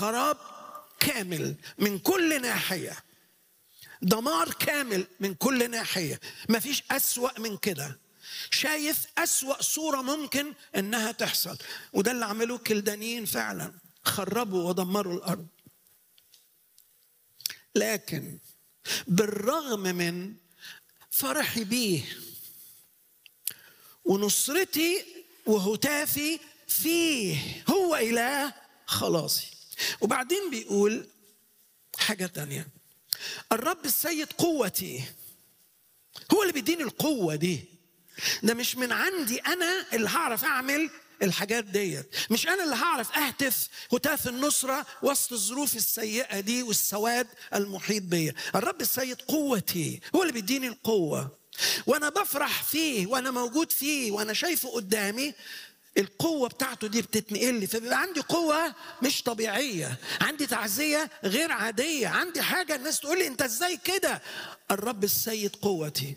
خراب كامل من كل ناحيه دمار كامل من كل ناحيه مفيش اسوا من كده شايف اسوا صوره ممكن انها تحصل وده اللي عملوه كلدانيين فعلا خربوا ودمروا الارض لكن بالرغم من فرحي بيه ونصرتي وهتافي فيه هو إله خلاصي وبعدين بيقول حاجة تانية الرب السيد قوتي هو اللي بيديني القوة دي ده مش من عندي أنا اللي هعرف أعمل الحاجات ديت مش انا اللي هعرف اهتف هتاف النصره وسط الظروف السيئه دي والسواد المحيط بيا الرب السيد قوتي هو اللي بيديني القوه وانا بفرح فيه وانا موجود فيه وانا شايفه قدامي القوة بتاعته دي بتتنقل لي فبيبقى عندي قوة مش طبيعية عندي تعزية غير عادية عندي حاجة الناس تقول لي انت ازاي كده الرب السيد قوتي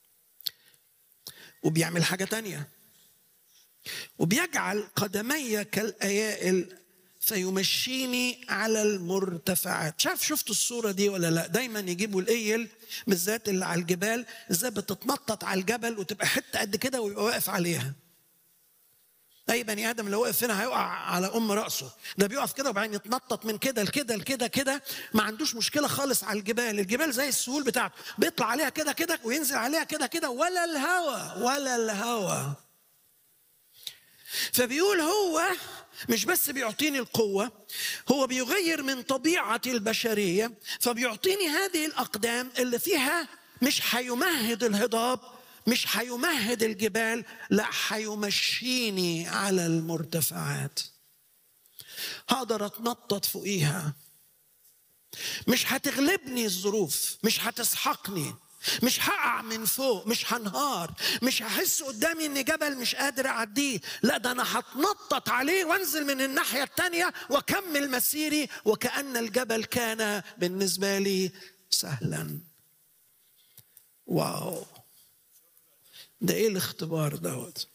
وبيعمل حاجة تانية وبيجعل قدمي كالايائل فيمشيني على المرتفعات شاف شفتوا الصوره دي ولا لا دايما يجيبوا الايل بالذات اللي على الجبال ازاي بتتنطط على الجبل وتبقى حته قد كده ويبقى واقف عليها اي بني ادم لو وقف هنا هيقع على ام راسه ده بيقف كده وبعدين يتنطط من كده لكده لكده كده ما عندوش مشكله خالص على الجبال الجبال زي السهول بتاعته بيطلع عليها كده كده وينزل عليها كده كده ولا الهوى ولا الهوى فبيقول هو مش بس بيعطيني القوة هو بيغير من طبيعتي البشرية فبيعطيني هذه الأقدام اللي فيها مش هيمهد الهضاب مش هيمهد الجبال لا هيمشيني على المرتفعات هقدر اتنطط فوقيها مش هتغلبني الظروف مش هتسحقني مش هقع من فوق مش هنهار مش هحس قدامي ان جبل مش قادر اعديه لا ده انا هتنطط عليه وانزل من الناحيه التانيه واكمل مسيري وكان الجبل كان بالنسبه لي سهلا واو ده ايه الاختبار دوت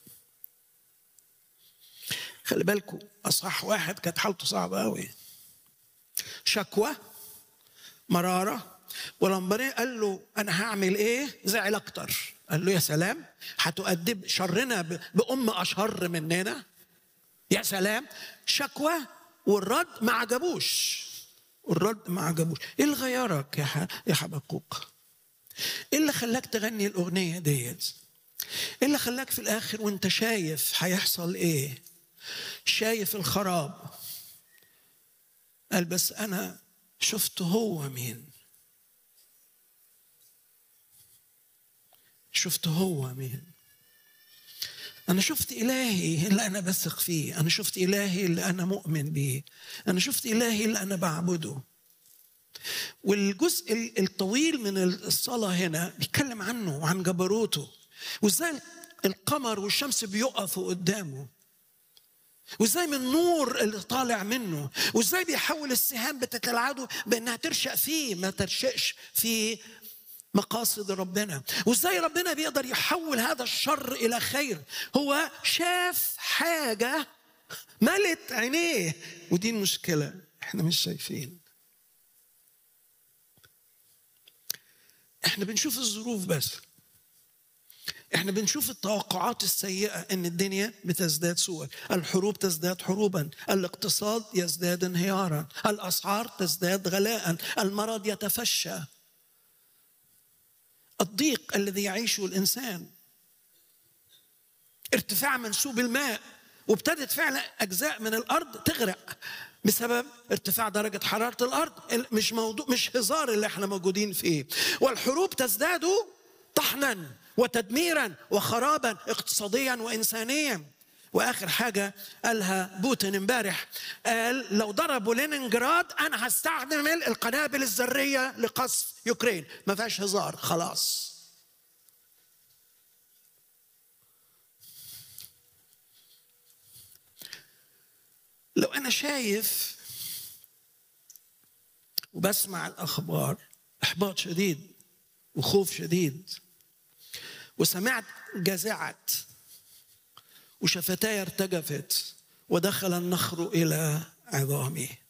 خلي بالكم اصح واحد كانت حالته صعبه قوي شكوى مراره ولما قال له انا هعمل ايه زعل اكتر قال له يا سلام هتؤدب شرنا بام اشر مننا يا سلام شكوى والرد ما عجبوش والرد ما عجبوش ايه اللي غيرك يا ح... يا حبقوق ايه اللي خلاك تغني الاغنيه ديت ايه اللي خلاك في الاخر وانت شايف هيحصل ايه شايف الخراب قال بس انا شفت هو مين شفت هو مين أنا شفت إلهي اللي أنا بثق فيه أنا شفت إلهي اللي أنا مؤمن بيه أنا شفت إلهي اللي أنا بعبده والجزء الطويل من الصلاة هنا بيتكلم عنه وعن جبروته وإزاي القمر والشمس بيقفوا قدامه وازاي من النور اللي طالع منه وازاي بيحول السهام بتاعت العدو بانها ترشق فيه ما ترشقش في مقاصد ربنا وازاي ربنا بيقدر يحول هذا الشر الى خير هو شاف حاجه ملت عينيه ودي المشكله احنا مش شايفين احنا بنشوف الظروف بس احنا بنشوف التوقعات السيئة ان الدنيا بتزداد سوءا الحروب تزداد حروبا الاقتصاد يزداد انهيارا الاسعار تزداد غلاء المرض يتفشى الضيق الذي يعيشه الانسان ارتفاع منسوب الماء وابتدت فعلا اجزاء من الارض تغرق بسبب ارتفاع درجة حرارة الأرض مش موضوع مش هزار اللي احنا موجودين فيه والحروب تزداد طحنا وتدميرا وخرابا اقتصاديا وإنسانيا واخر حاجه قالها بوتين امبارح قال لو ضربوا لينينجراد انا هستخدم القنابل الذريه لقصف يوكرين ما فيهاش هزار خلاص لو انا شايف وبسمع الاخبار احباط شديد وخوف شديد وسمعت جزعت وشفتاي ارتجفت ودخل النخر الى عظامي